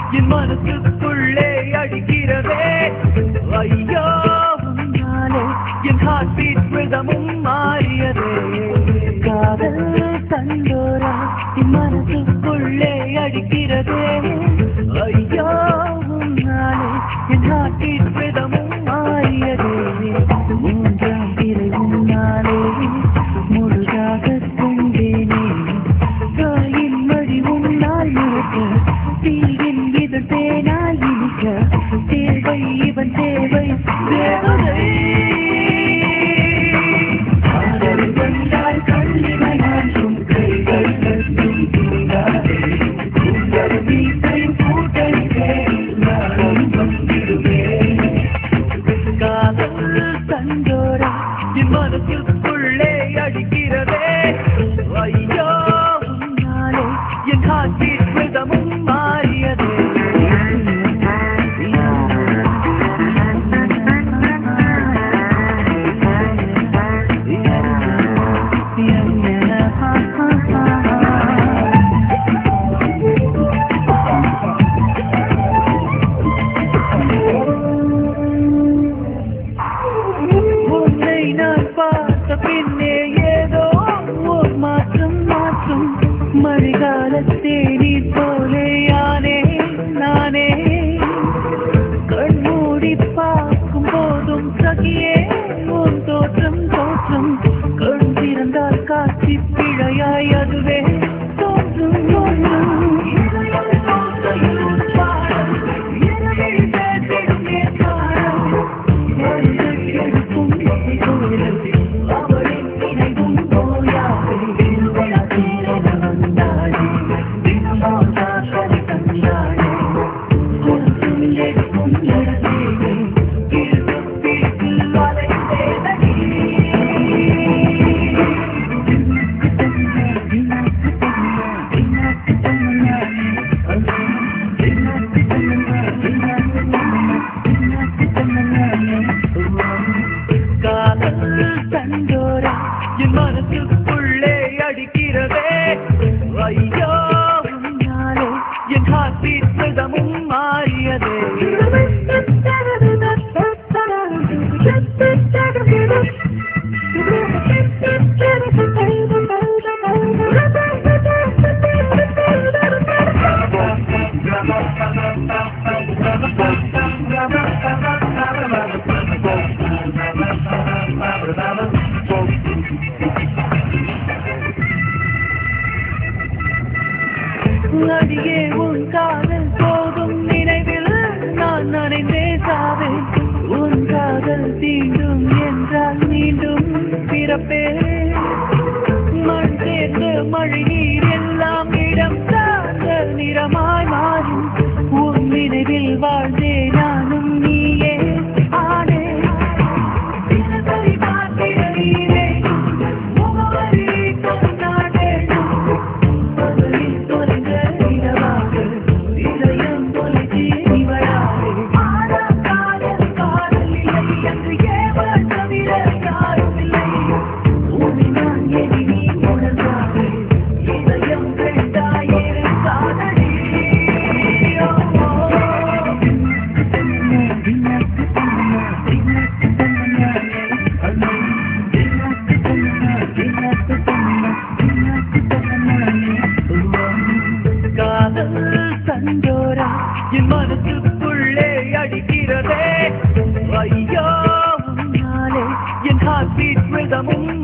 என் மனசுக்குள்ளே அடிக்கிறதே ஐயோ உன்னாலே என் ஹார்ட் பீட் ரிதமும் மாறியதே காதல் தண்டோரா என் மனசுக்குள்ளே அடிக்கிறதே ஐயோ உன்னாலே என் ஹார்ட் பீட் ரிதமும் மாறியதே மூன்றாம் பிறை உன்னாலே முழுதாக கொண்டேனே தாயின் மடி உன்னால் முழுக்க தீயின் இதழ் தேனாய் இனிக்க தேவை இவன் தேவை தேவதை காதல் வந்தால் கண்ணிமை மாற்றும் கைகள் கட்டும் தூங்காதே உங்கள் வீட்டை கூட்டணிக்கே நானும் வந்திடுவேன் காதல் தண்டோரா என் மனசுக்குள்ளே அடிக்கிறதே ஐயோ உன்னாலே என் காட்சி விதமும் மாறியதே உன்னை நான் பார்த்த பின்னே ஏதோ ஓர் மாற்றம் மாற்றம் மழைகாலத்தே நீ போலே யானே நானே கண்மூடி பார்க்கும் போதும் சகியே உன் தோற்றம் தோற்றம் கண் திறந்தால் காட்சி பிழையாய் அதுவே தோற்றம் தோற்றம் இதயம் தோற்றையில் உன் பாடல் எனவே பேசிடும் என் பாடல் அவளின் நினைவும் போயாதே விழாதீரென வந்தாளே தினமோ சாசனை கண்டாளே காதல் தண்டோரா என் மனசுக்குள்ளே அடிக்கிறதே ஐயோ உன்னாலே என் ஹார்ட் பீட் ரிதமும் மாறியதே அடியே உன் காதல் போதும் நினைவில் நான் நனைந்தே சாவேன் உன் காதல் தீண்டும் என்றால் மீண்டும் பிறப்பே மண் சேர்ந்து மழை நீர் எல்லாம் இடம் சார்ந்த நிறமாய் மாறும் உன் நினைவில் வாழ்ந்தே நானும் நீயே ஆனே தினசரி பார்க்கிற நீரே முகவரி கொண்டாடேனும் பகலில் தொலைந்த இரவாக இதயம் தொலைச்சி இவளாலே ஆனால் காதல் காதல் இல்லை என்று ஏவல் தவிர யாரும் இல்லை உன்னை நான் எண்ணி நீ உணர்ந்தாலே இதயம் கண்டாயே காதலி காதல் தண்டோரா என் மனசுக்குள்ளே அடிக்கிறதே ஐயோ உன்னாலே என் ஹார்ட் பீட் ரிதமும்